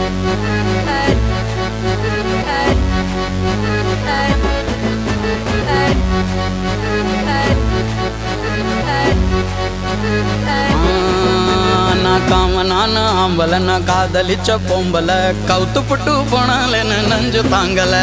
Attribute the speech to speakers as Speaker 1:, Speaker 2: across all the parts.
Speaker 1: நான் காமனான ஆம்பல நான் காதலிச்ச பொம்பல கவுத்து புட்டு போனாலேன்னு நஞ்சு தாங்கல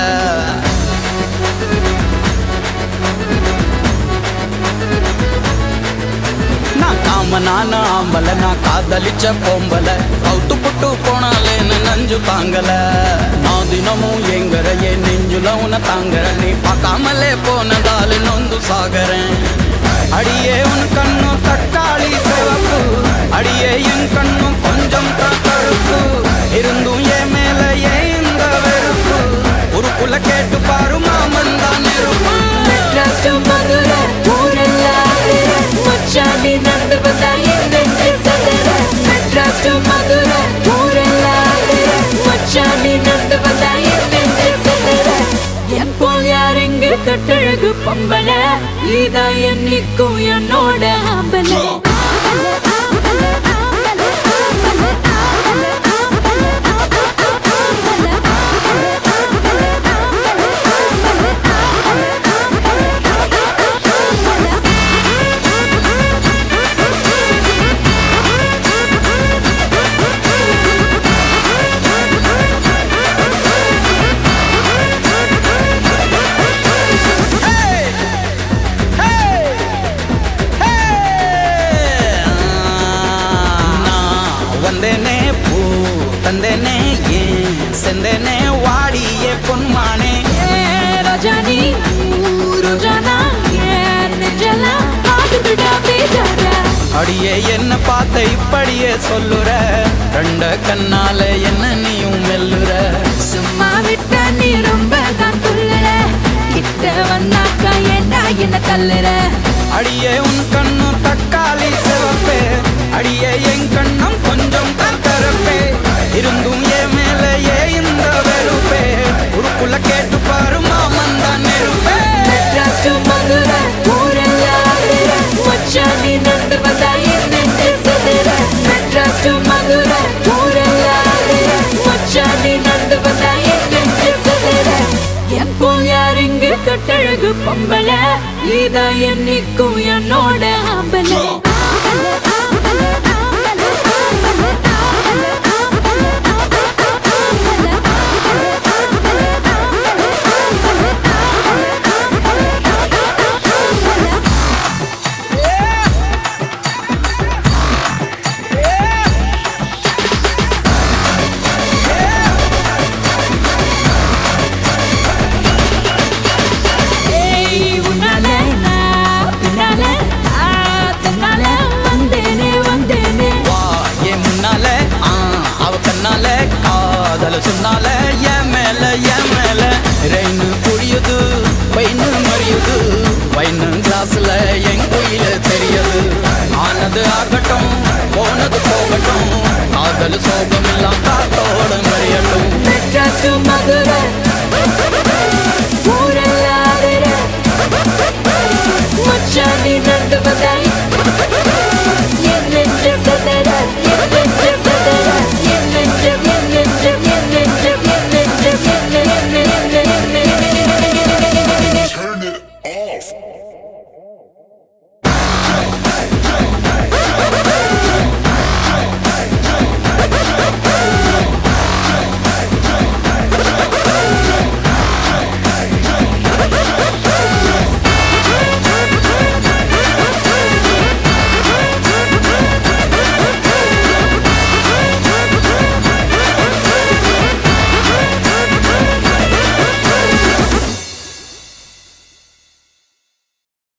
Speaker 1: நான் காமனான ஆம்பல நான் காதலிச்ச பொம்பல கவுத்து புட்டு போனாலேன்னு நஞ்சு தாங்கல நான் தினமும் எங்கற என் நெஞ்சுல உன தாங்கற நீ பார்க்காமலே போனதால நொந்து சாகறேன் அடியே உன் கண்ணும் தக்காளி சிவப்பு அடியே என் கண்ணும் கொஞ்சம் கருப்பு இருந்தும் என் மேல ஏன் இந்த வெறுப்பு ஒரு குல கேட்டு பாரு மாமன் தான் நெருப்பு
Speaker 2: மெட்ராஸ் to மதுரை ஊரெல்லாம் முச்சாண்டி நடந்து வந்தா என் நெஞ்சு சதுர மெட்ராஸ் to மதுரை ஊரெல்லாம் முச்சாண்டி நடந்து வந்தா என் நெஞ்சு சதுர என் போல் யார் இங்கு கட்டழகு பொம்பள இதான் என்னைக்கும் என்னோட ஆம்பளை
Speaker 1: நான் வந்தேனே பூ தந்தேனே ஏன் செந்தேனே வாடிய பொன்மானே
Speaker 2: ரஜானி ரோஜானா ஏன் நெஞ்செல்லாம் ஆடுதுடா பேஜார
Speaker 1: அடியே என்ன பார்த்த இப்படியே சொல்லுற ரெண்ட கண்ணால என்ன நீயும் மெல்லுற
Speaker 2: சும்மா விட்டா நீ ரொம்ப தான் துள்ளுற கிட்ட வந்தாக்கா ஏண்டா என்ன தள்ளுற
Speaker 1: அடியே உன் கண்ணும் தக்காளி சிவப்பே அடியே என் கண்ணும் கொஞ்சம் கரப்பே இருந்தும் என் மேல ஏ இந்த வெறுப்பே உருக்குள்ள கேட்டு பாரு மாமன் தான் நெருப்பே
Speaker 2: மெட்ராஸ் to மதுரை ஊரெல்லாம் மச்சானி நடந்து வந்தா என் நெஞ்சு சதுர மெட்ராஸ் to மதுரை ஊரெல்லாம் மச்சானி நடந்து வந்தா என் நெஞ்சு சதுர என் போல் யார் இங்கு கட்டழகு பொம்பள இதான் என்னைக்கும் என்னோட ஆம்பளை ஏய் உன்னால நான் பின்னால நான் தன்னால வந்தேனே வந்தேனே
Speaker 1: வா என் முன்னால ஆ, அவ கண்ணால காதல சொன்னால என் மேல என் மேல ரெயின்னு புரியுது பைன்னு மறியுது வைன்னு கிளாஸ்ல என் கோயில தெரியுது ஆனது ஆகட்டும் போனது போகட்டும்